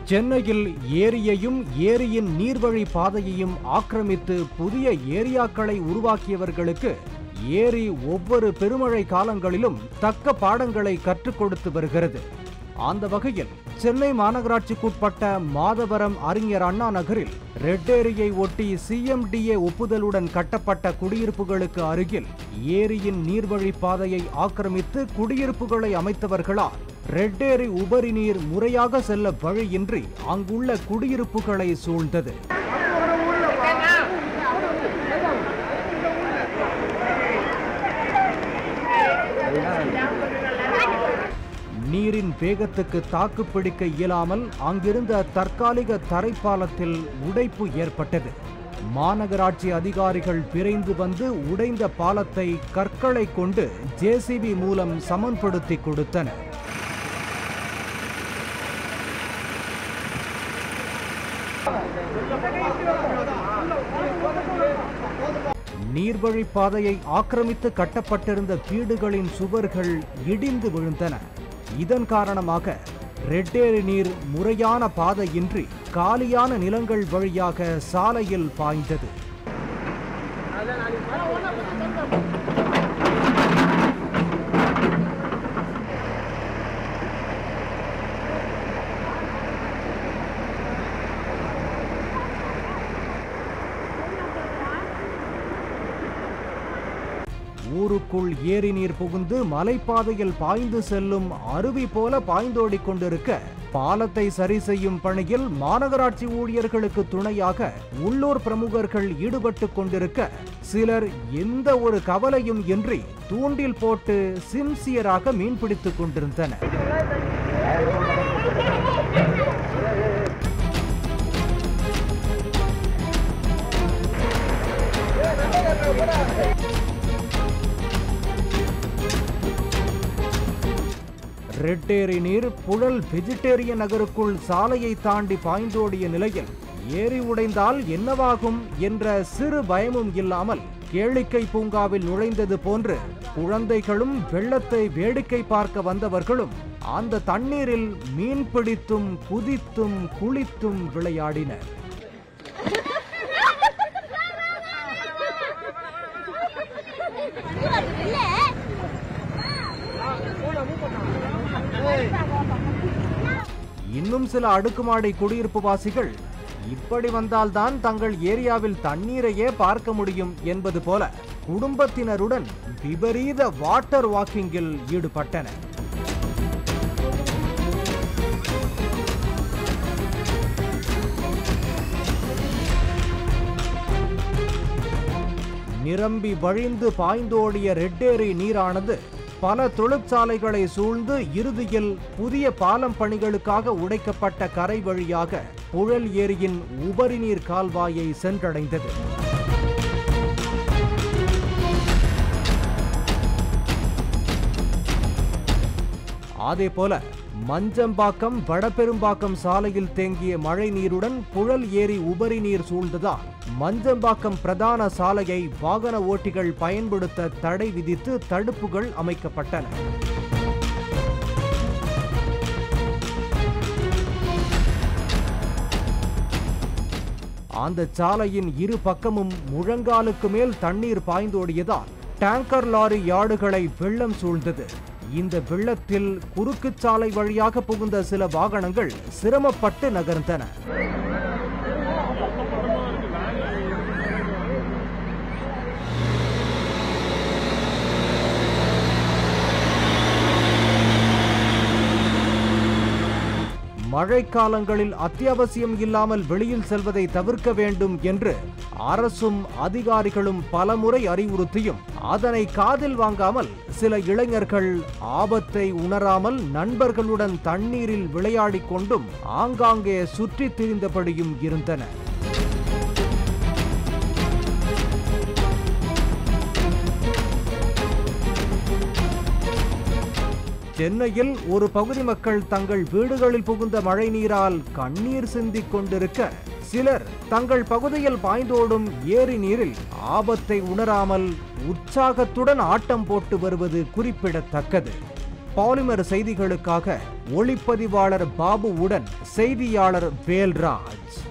சென்னையில் ஏரியையும் ஏரியின் நீர்வழி பாதையையும் ஆக்கிரமித்து புதிய ஏரியாக்களை உருவாக்கியவர்களுக்கு ஏரி ஒவ்வொரு பெருமழை காலங்களிலும் தக்க பாடங்களை கற்றுக் கொடுத்து வருகிறது அந்த வகையில் சென்னை மாநகராட்சிக்குட்பட்ட மாதவரம் அறிஞர் அண்ணா நகரில் ரெட் ஏரியை ஒட்டி சிஎம்டிஏ ஒப்புதலுடன் கட்டப்பட்ட குடியிருப்புகளுக்கு அருகில் ஏரியின் நீர்வழி பாதையை ஆக்கிரமித்து குடியிருப்புகளை அமைத்தவர்களால் ரெட் ஏரி உபரி நீர் முறையாக செல்ல வழியின்றி அங்குள்ள குடியிருப்புகளை சூழ்ந்தது நீரின் வேகத்துக்கு தாக்குப்பிடிக்க இயலாமல் அங்கிருந்த தற்காலிக தரைப்பாலத்தில் உடைப்பு ஏற்பட்டது மாநகராட்சி அதிகாரிகள் விரைந்து வந்து உடைந்த பாலத்தை கற்களை கொண்டு ஜேசிபி மூலம் சமன்படுத்தி கொடுத்தனர் நீர்வழி பாதையை ஆக்கிரமித்து கட்டப்பட்டிருந்த வீடுகளின் சுவர்கள் இடிந்து விழுந்தன இதன் காரணமாக ரெட்டேரி நீர் முறையான பாதையின்றி காலியான நிலங்கள் வழியாக சாலையில் பாய்ந்தது ஊருக்குள் ஏரி நீர் புகுந்து மலைப்பாதையில் பாய்ந்து செல்லும் அருவி போல பாய்ந்தோடிக் கொண்டிருக்க பாலத்தை சரி செய்யும் பணியில் மாநகராட்சி ஊழியர்களுக்கு துணையாக உள்ளூர் பிரமுகர்கள் ஈடுபட்டு கொண்டிருக்க சிலர் எந்த ஒரு கவலையும் இன்றி தூண்டில் போட்டு சின்சியராக மீன்பிடித்துக் கொண்டிருந்தனர் ரெட்டேரி நீர் புழல் வெஜிடேரியன் நகருக்குள் சாலையை தாண்டி பாய்ந்தோடிய நிலையில் ஏரி உடைந்தால் என்னவாகும் என்ற சிறு பயமும் இல்லாமல் கேளிக்கை பூங்காவில் நுழைந்தது போன்று குழந்தைகளும் வெள்ளத்தை வேடிக்கை பார்க்க வந்தவர்களும் அந்த தண்ணீரில் மீன் பிடித்தும் குதித்தும் குளித்தும் விளையாடினர் இன்னும் சில அடுக்குமாடி குடியிருப்பு வாசிகள் இப்படி வந்தால்தான் தங்கள் ஏரியாவில் தண்ணீரையே பார்க்க முடியும் என்பது போல குடும்பத்தினருடன் விபரீத வாட்டர் வாக்கிங்கில் ஈடுபட்டனர் நிரம்பி வழிந்து பாய்ந்தோடிய ரெட்டேரி நீரானது பல தொழிற்சாலைகளை சூழ்ந்து இறுதியில் புதிய பாலம் பணிகளுக்காக உடைக்கப்பட்ட கரை வழியாக புழல் ஏரியின் உபரி நீர் கால்வாயை சென்றடைந்தது அதேபோல மஞ்சம்பாக்கம் வடபெரும்பாக்கம் சாலையில் தேங்கிய மழை நீருடன் புழல் ஏரி உபரி நீர் சூழ்ந்ததால் மஞ்சம்பாக்கம் பிரதான சாலையை வாகன ஓட்டிகள் பயன்படுத்த தடை விதித்து தடுப்புகள் அமைக்கப்பட்டன அந்த சாலையின் இரு பக்கமும் முழங்காலுக்கு மேல் தண்ணீர் பாய்ந்தோடியதால் டேங்கர் லாரி யார்டுகளை வெள்ளம் சூழ்ந்தது இந்த வெள்ளத்தில் குறுக்கு சாலை வழியாக புகுந்த சில வாகனங்கள் சிரமப்பட்டு நகர்ந்தன மழைக்காலங்களில் அத்தியாவசியம் இல்லாமல் வெளியில் செல்வதை தவிர்க்க வேண்டும் என்று அரசும் அதிகாரிகளும் பலமுறை அறிவுறுத்தியும் அதனை காதில் வாங்காமல் சில இளைஞர்கள் ஆபத்தை உணராமல் நண்பர்களுடன் தண்ணீரில் விளையாடிக் கொண்டும் ஆங்காங்கே சுற்றித் திரிந்தபடியும் இருந்தனர் சென்னையில் ஒரு பகுதி மக்கள் தங்கள் வீடுகளில் புகுந்த மழை நீரால் கண்ணீர் சிந்திக் கொண்டிருக்க சிலர் தங்கள் பகுதியில் பாய்ந்தோடும் ஏரி நீரில் ஆபத்தை உணராமல் உற்சாகத்துடன் ஆட்டம் போட்டு வருவது குறிப்பிடத்தக்கது பாலிமர் செய்திகளுக்காக ஒளிப்பதிவாளர் பாபுவுடன் செய்தியாளர் வேல்ராஜ்